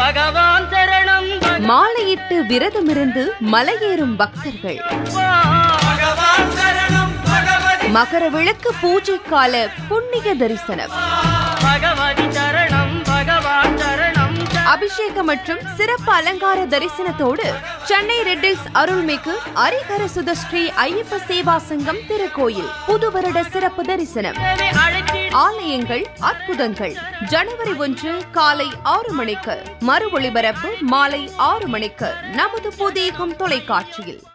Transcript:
பகவான் சரணம் மாலையிட்டு விரதமிருந்து மலையேறும் பக்தர்கள் பகவான் சரணம் பகவதி மகர விளக்கு பூஜை கால புண்ணிய தரிசனம் பகவதி சரணம் பகவான் சரணம் அபிஷேகம் மற்றும் சிறப்பு அலங்கார தரிசனத்தோடு சென்னை ரெட்டில்ஸ் அருள்மிகு ஹரிஹர சுத ஸ்ரீ ஐயப்ப சேவா சங்கம் திருக்கோயில் புது வருட சிறப்பு தரிசனம் அழைத்திட ஆலயங்கள் அற்புதங்கள் ஜனவரி ஒன்று காலை ஆறு மணிக்கு மறு ஒளிபரப்பு மாலை ஆறு மணிக்கு நமது புதியகம் தொலைக்காட்சியில்